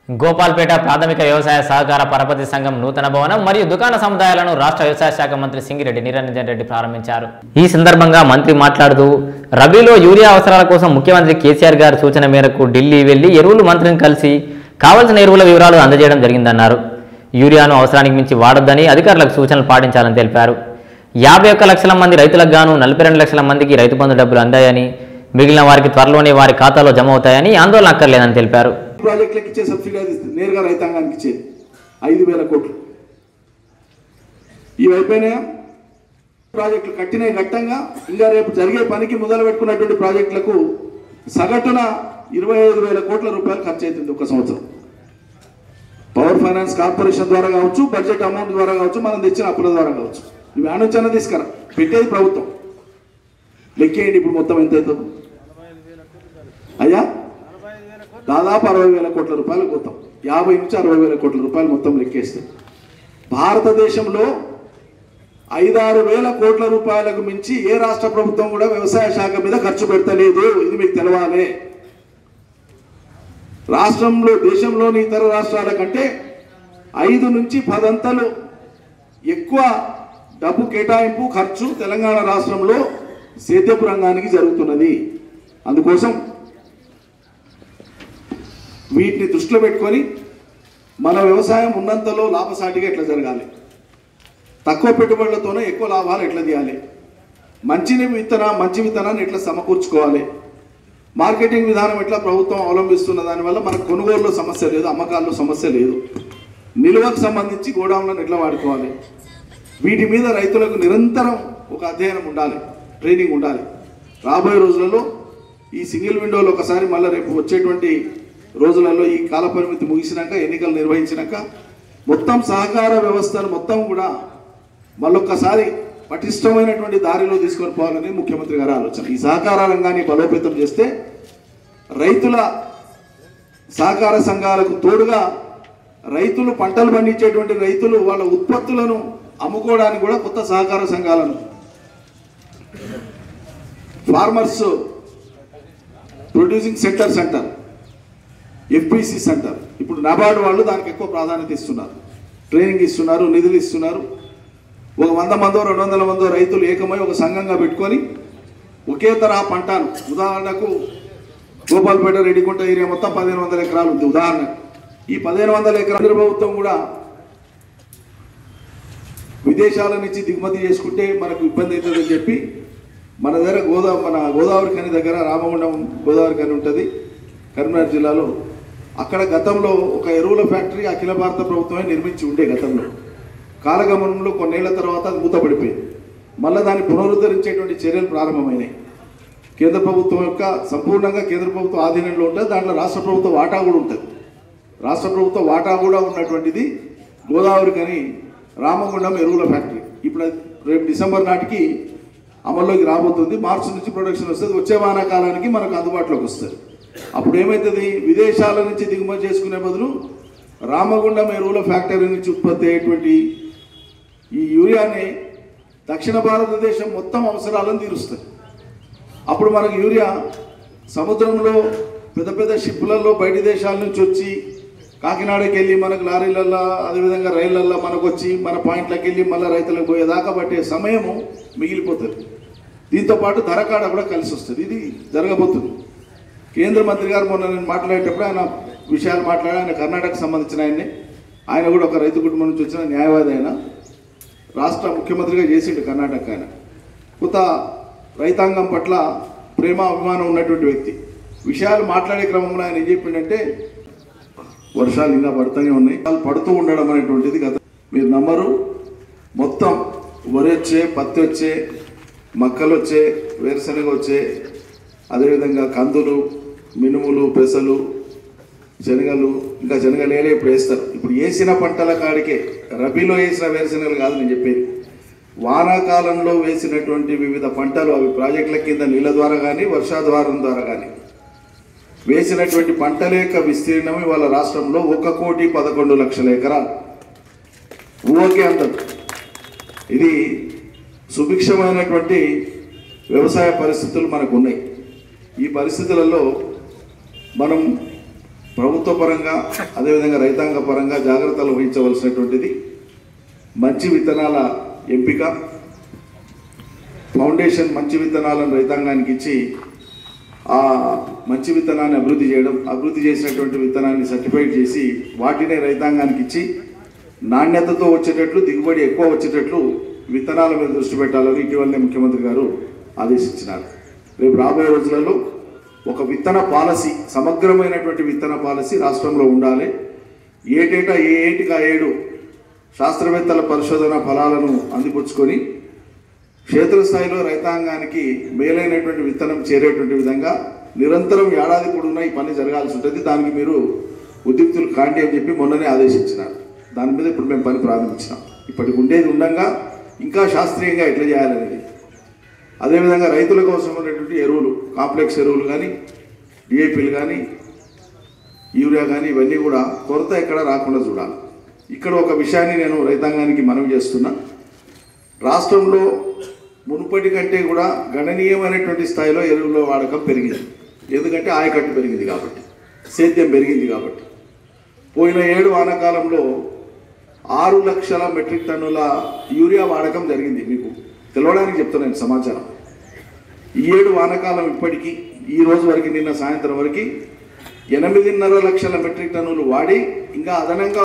గోపాల్పేట ప్రాథమిక వ్యవసాయ సహకార పరపతి సంఘం నూతన భవనం మరియు దుకాణ సముదాయాలను రాష్ట్ర వ్యవసాయ శాఖ మంత్రి సింగిరెడ్డి నిరంజన్ రెడ్డి ప్రారంభించారు ఈ సందర్భంగా మంత్రి మాట్లాడుతూ రబీలో యూరియా అవసరాల కోసం ముఖ్యమంత్రి కేసీఆర్ గారి సూచన మేరకు ఢిల్లీ వెళ్లి ఎరువులు మంత్రిని కలిసి కావలసిన ఎరువుల వివరాలు అందజేయడం జరిగిందన్నారు యూరియాను అవసరానికి మించి వాడొద్దని అధికారులకు సూచనలు పాటించాలని తెలిపారు యాభై ఒక్క లక్షల మంది రైతులకు గాను నలభై రెండు లక్షల మందికి రైతు బంధు డబ్బులు అందాయని మిగిలిన వారికి త్వరలోనే వారి ఖాతాలో జమ అవుతాయని ఆందోళన అక్కర్లేదని తెలిపారు ప్రాజెక్టులకు ఇచ్చే సబ్సిడీ అది నేరుగా రైతాంగానికి ఇచ్చేది ఐదు వేల కోట్లు ఇవి అయిపోయినాయా ప్రాజెక్టులు కట్టినవి ఘట్టంగా ఇంకా రేపు జరిగే పనికి మొదలు పెట్టుకున్నటువంటి ప్రాజెక్టులకు సగటున ఇరవై ఐదు వేల కోట్ల రూపాయలు ఖర్చు అవుతుంది ఒక సంవత్సరం పవర్ ఫైనాన్స్ కార్పొరేషన్ ద్వారా కావచ్చు బడ్జెట్ అమౌంట్ ద్వారా కావచ్చు మనం తెచ్చిన అప్పుల ద్వారా కావచ్చు ఇవి ఆలోచన తీసుకురా పెట్టేది ప్రభుత్వం లెక్కేయండి ఇప్పుడు మొత్తం ఎంత అవుతుందో అయ్యా దాదాపు అరవై వేల కోట్ల రూపాయలు మొత్తం యాభై నుంచి అరవై వేల కోట్ల రూపాయలు మొత్తం లెక్కేస్తే భారతదేశంలో ఐదారు వేల కోట్ల రూపాయలకు మించి ఏ రాష్ట్ర ప్రభుత్వం కూడా వ్యవసాయ శాఖ మీద ఖర్చు పెడతలేదు ఇది మీకు తెలవాలి రాష్ట్రంలో దేశంలోని ఇతర రాష్ట్రాల కంటే ఐదు నుంచి పదంతలు ఎక్కువ డబ్బు కేటాయింపు ఖర్చు తెలంగాణ రాష్ట్రంలో సేద్యపు రంగానికి జరుగుతున్నది అందుకోసం వీటిని దృష్టిలో పెట్టుకొని మన వ్యవసాయం ఉన్నంతలో లాభసాటిగా ఎట్లా జరగాలి తక్కువ పెట్టుబడులతోనే ఎక్కువ లాభాలు ఎట్లా తీయాలి మంచిని విత్తన మంచి విత్తనాన్ని ఎట్లా సమకూర్చుకోవాలి మార్కెటింగ్ విధానం ఎట్లా ప్రభుత్వం అవలంబిస్తున్న దానివల్ల మనకు కొనుగోలులో సమస్య లేదు అమ్మకాల్లో సమస్య లేదు నిల్వకు సంబంధించి గోడౌన్లను ఎట్లా వాడుకోవాలి వీటి మీద రైతులకు నిరంతరం ఒక అధ్యయనం ఉండాలి ట్రైనింగ్ ఉండాలి రాబోయే రోజులలో ఈ సింగిల్ విండోలో ఒకసారి మళ్ళీ రేపు వచ్చేటువంటి రోజులలో ఈ కాల పరిమితి ముగిసినాక ఎన్నికలు నిర్వహించినాక మొత్తం సహకార వ్యవస్థను మొత్తం కూడా మళ్ళొక్కసారి పటిష్టమైనటువంటి దారిలో తీసుకొని పోవాలని ముఖ్యమంత్రి గారి ఆలోచన ఈ సహకార రంగాన్ని బలోపేతం చేస్తే రైతుల సహకార సంఘాలకు తోడుగా రైతులు పంటలు పండించేటువంటి రైతులు వాళ్ళ ఉత్పత్తులను అమ్ముకోవడానికి కూడా కొత్త సహకార సంఘాలను ఫార్మర్స్ ప్రొడ్యూసింగ్ సెంటర్స్ అంటారు ఎఫ్పిసి సెంటర్ ఇప్పుడు నబార్డు వాళ్ళు దానికి ఎక్కువ ప్రాధాన్యత ఇస్తున్నారు ట్రైనింగ్ ఇస్తున్నారు నిధులు ఇస్తున్నారు ఒక వంద మందో రెండు వందల మందో రైతులు ఏకమై ఒక సంఘంగా పెట్టుకొని ఒకే తరహా పంటను ఉదాహరణకు గోపాల్పేట రెడ్డికుంట ఏరియా మొత్తం పదిహేను వందల ఎకరాలు ఉంది ఉదాహరణకు ఈ పదిహేను వందల ఎకరాల కేంద్ర ప్రభుత్వం కూడా విదేశాల నుంచి దిగుమతి చేసుకుంటే మనకు ఇబ్బంది అవుతుందని చెప్పి మన దగ్గర గోదావరి మన గోదావరి ఖని దగ్గర రామగుండం గోదావరి ఖని ఉంటుంది కరీంనగర్ జిల్లాలో అక్కడ గతంలో ఒక ఎరువుల ఫ్యాక్టరీ అఖిల భారత ప్రభుత్వమే నిర్మించి ఉండే గతంలో కాలగమనంలో కొన్నేళ్ల తర్వాత అది మూతపడిపోయింది మళ్ళీ దాన్ని పునరుద్ధరించేటువంటి చర్యలు ప్రారంభమైనాయి కేంద్ర ప్రభుత్వం యొక్క సంపూర్ణంగా కేంద్ర ప్రభుత్వం ఆధీనంలో ఉంటుంది దాంట్లో రాష్ట్ర ప్రభుత్వ వాటా కూడా ఉంటుంది రాష్ట్ర ప్రభుత్వ వాటా కూడా ఉన్నటువంటిది గోదావరి కని రామగుండం ఎరువుల ఫ్యాక్టరీ ఇప్పుడు అది రేపు డిసెంబర్ నాటికి అమల్లోకి రాబోతుంది మార్చి నుంచి ప్రొడక్షన్ వస్తుంది వచ్చే వానాకాలానికి మనకు అందుబాటులోకి వస్తుంది అప్పుడు ఏమవుతుంది విదేశాల నుంచి దిగుమతి చేసుకునే బదులు రామగుండం ఎరువుల ఫ్యాక్టరీ నుంచి ఉత్పత్తి అయ్యేటువంటి ఈ యూరియాని దక్షిణ భారతదేశం మొత్తం అవసరాలను తీరుస్తుంది అప్పుడు మనకు యూరియా సముద్రంలో పెద్ద పెద్ద షిప్లలో బయట దేశాల నుంచి వచ్చి కాకినాడకి వెళ్ళి మనకు లారీలల్లో అదేవిధంగా రైళ్లల్లో మనకు వచ్చి మన పాయింట్లకు వెళ్ళి మళ్ళీ రైతులకు పోయేదాకా పట్టే సమయము మిగిలిపోతుంది దీంతో పాటు ధర కాడ కూడా కలిసి వస్తుంది ఇది జరగబోతుంది కేంద్ర మంత్రి గారు మొన్న నేను మాట్లాడేటప్పుడు ఆయన విషయాలు మాట్లాడి ఆయన కర్ణాటకకు సంబంధించిన ఆయన్ని ఆయన కూడా ఒక రైతు కుటుంబం నుంచి వచ్చిన న్యాయవాది ఆయన రాష్ట్ర ముఖ్యమంత్రిగా చేసిండు కర్ణాటక ఆయన కొత్త రైతాంగం పట్ల ప్రేమ అభిమానం ఉన్నటువంటి వ్యక్తి విషయాలు మాట్లాడే క్రమంలో ఆయన ఏం చెప్పిండంటే వర్షాలు ఇంకా పడుతూనే ఉన్నాయి వర్షాలు పడుతూ ఉండడం అనేటువంటిది గత మీరు నమ్మరు మొత్తం వరి వచ్చే పత్తి వచ్చే మక్కలు వచ్చే వేరుశనగ వచ్చే అదేవిధంగా కందులు మినుములు పెసలు శనగలు ఇంకా శనగలు వేలే ఇప్పుడు వేస్తారు ఇప్పుడు వేసిన పంటల కాడికే రబీలో వేసిన వేరుశనగలు కాదు నేను చెప్పేది వానాకాలంలో వేసినటువంటి వివిధ పంటలు అవి ప్రాజెక్టుల కింద నీళ్ళ ద్వారా కానీ వర్షాధారం ద్వారా కానీ వేసినటువంటి పంటల యొక్క విస్తీర్ణం ఇవాళ రాష్ట్రంలో ఒక కోటి పదకొండు లక్షల ఎకరాలు ఊహకే అందదు ఇది సుభిక్షమైనటువంటి వ్యవసాయ పరిస్థితులు మనకు ఉన్నాయి ఈ పరిస్థితులలో మనం ప్రభుత్వ పరంగా అదేవిధంగా రైతాంగ పరంగా జాగ్రత్తలు వహించవలసినటువంటిది మంచి విత్తనాల ఎంపిక ఫౌండేషన్ మంచి విత్తనాలను రైతాంగానికి ఇచ్చి ఆ మంచి విత్తనాన్ని అభివృద్ధి చేయడం అభివృద్ధి చేసినటువంటి విత్తనాన్ని సర్టిఫైడ్ చేసి వాటినే రైతాంగానికి ఇచ్చి నాణ్యతతో వచ్చేటట్లు దిగుబడి ఎక్కువ వచ్చేటట్లు విత్తనాల మీద దృష్టి పెట్టాలని ఇటీవలనే ముఖ్యమంత్రి గారు ఆదేశించినారు రేపు రాబోయే రోజులలో ఒక విత్తన పాలసీ సమగ్రమైనటువంటి విత్తన పాలసీ రాష్ట్రంలో ఉండాలి ఏటేటా ఏ ఏటికి ఆ ఏడు శాస్త్రవేత్తల పరిశోధన ఫలాలను అందిపుచ్చుకొని క్షేత్రస్థాయిలో రైతాంగానికి మేలైనటువంటి విత్తనం చేరేటువంటి విధంగా నిరంతరం ఏడాది పొడవునా ఈ పని జరగాల్సి ఉంటుంది దానికి మీరు ఉద్యుక్తులు కాండి అని చెప్పి మొన్ననే ఆదేశించినారు దాని మీద ఇప్పుడు మేము పని ప్రారంభించినాం ఇప్పటికి ఉండేది ఉండగా ఇంకా శాస్త్రీయంగా ఎట్లా చేయాలనేది అదేవిధంగా రైతుల కోసం ఉన్నటువంటి ఎరువులు కాంప్లెక్స్ ఎరువులు కానీ డిఏపీలు కానీ యూరియా కానీ ఇవన్నీ కూడా కొరత ఎక్కడ రాకుండా చూడాలి ఇక్కడ ఒక విషయాన్ని నేను రైతాంగానికి మనవి చేస్తున్నా రాష్ట్రంలో మునుపటి కంటే కూడా గణనీయమైనటువంటి స్థాయిలో ఎరువుల వాడకం పెరిగింది ఎందుకంటే ఆయకట్టు పెరిగింది కాబట్టి సేద్యం పెరిగింది కాబట్టి పోయిన ఏడు వానాకాలంలో ఆరు లక్షల మెట్రిక్ టన్నుల యూరియా వాడకం జరిగింది మీకు తెలవడానికి చెప్తున్నాను సమాచారం ఈ ఏడు వానాకాలం ఇప్పటికీ ఈ రోజు వరకు నిన్న సాయంత్రం వరకు ఎనిమిదిన్నర లక్షల మెట్రిక్ టన్నులు వాడి ఇంకా అదనంగా